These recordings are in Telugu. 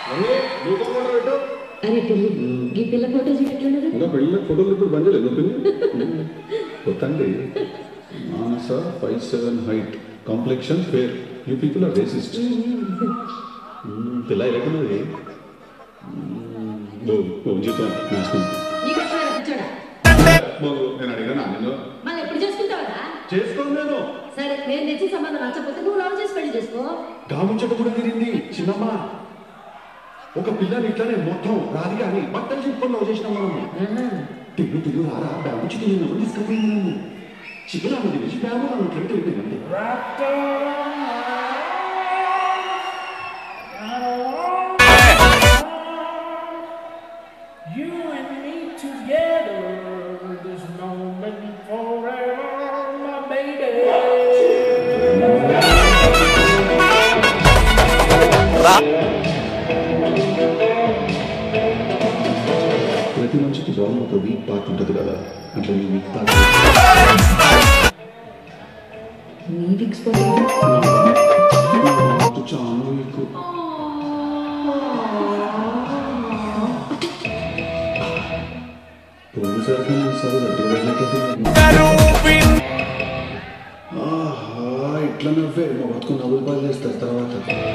మమ్మీ నీతో కూడా పెట్టు అరే పిల్లి ఈ పిల్ల ఫోటో చూపెట్లున్నది ఇంకా పెళ్ళి ఫోటోలు ఇప్పుడు బంద్ చేయలేదు పిల్లి కొత్తండి Manasa five seven height complexion fair you people are racist పిల్ల ఎలాగున్నది జీతం నాశనం నీకు వచ్చిన కూర్చోడా బాబు నేను అడిగాను నేను మళ్ళీ ఎప్పుడు చేసుకుంటావా చేసుకోను నేను సరే నేను తెచ్చి సంబంధం నచ్చకపోతే నువ్వు లవ్ చేసి పెళ్లి చేసుకో గాముంచట కూడా తిరిగింది చిన్నమ్మ ఒక పిల్లని ఇట్లానే మొత్తం రాదు కానీ బట్టలు చెప్పుకొని లవ్ చేసినాం మనం తిరుగు తిరుగు రారా బ్యాగు తిరిగినామని తీసుకుపోయింది నన్ను చికెన్ తెలిసి బ్యాగు నన్ను ఇట్లా వెళ్ళిపోయింది You and me together, this moment forever, my baby. ప్రతి మనిషికి లోపల ఒక వీక్ పార్ట్ ఉంటుంది కదా అట్లా ఈ వీక్ పార్ట్ నీ ఫిక్స్ పో చాలా వీక్ పోలీసరికి సరే ఆహా ఇట్లా నవ్వే మా బతుకు నవ్వులు పాలు చేస్తారు తర్వాత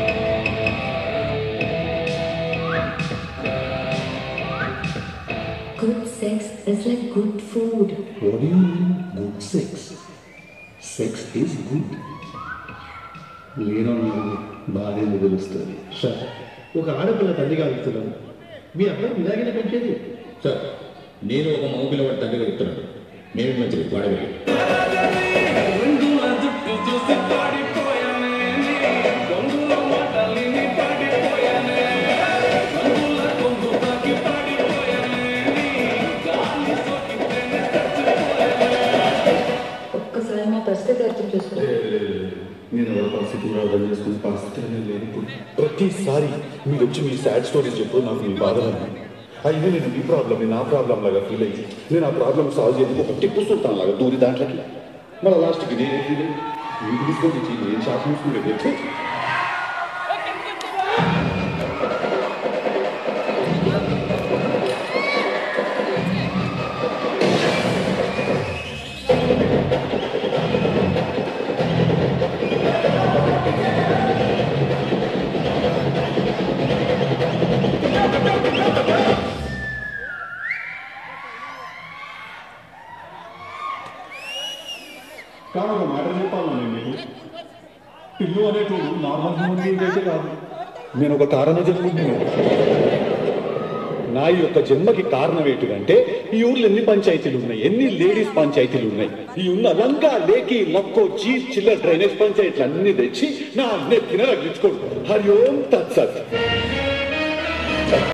good sex is like good food What do you mean good sex? Sex is good. లేనో బాగా తెలుస్తుంది సార్ ఒక ఆడపిల్ల తల్లి కాలుస్తున్నాను మీ అబ్బాయి ఇలాగనే పెంచేది సార్ నేను ఒక మగ పిల్లవాడి తండ్రిగా చెప్తున్నాను మేమే మంచిది వాడగలి ఒక్కసారి మా పరిస్థితి అర్థం చేసుకో నేను ఎవరి పరిస్థితి కూడా అర్థం చేసుకునే పరిస్థితి అనేది లేదు ఇప్పుడు ప్రతిసారి మీరు వచ్చి మీ సాడ్ స్టోరీస్ చెప్పు నాకు మీ బాధలు అయినా నేను మీ ప్రాబ్లం నా ప్రాబ్లం లాగా ఫీల్ అయ్యి నేను ఆ ప్రాబ్లం సాల్వ్ చేయడానికి ఒక టిప్పు సుల్తాన్ లాగా దూరి దాంట్లోకి మళ్ళీ లాస్ట్కి నేను ఫీల్ అయ్యి మీకు తీసుకొని తెచ్చి నేను షాప్ చూసుకుంటే కానీ ఒక మాట చెప్పాలి నేను మీకు పిల్లు అనేటోడు నార్మల్ హ్యూమన్ బీయింగ్ అయితే కాదు నేను ఒక కారణ జన్ముడిని నా యొక్క జన్మకి కారణం ఏంటిదంటే ఈ ఊర్లో ఎన్ని పంచాయతీలు ఉన్నాయి ఎన్ని లేడీస్ పంచాయతీలు ఉన్నాయి ఈ ఉన్న లంగా లేకి లక్కో జీ చిల్లర డ్రైనేజ్ పంచాయతీలు అన్ని తెచ్చి నా నెత్తిన రగ్గించుకోడు హరి ఓం తత్సత్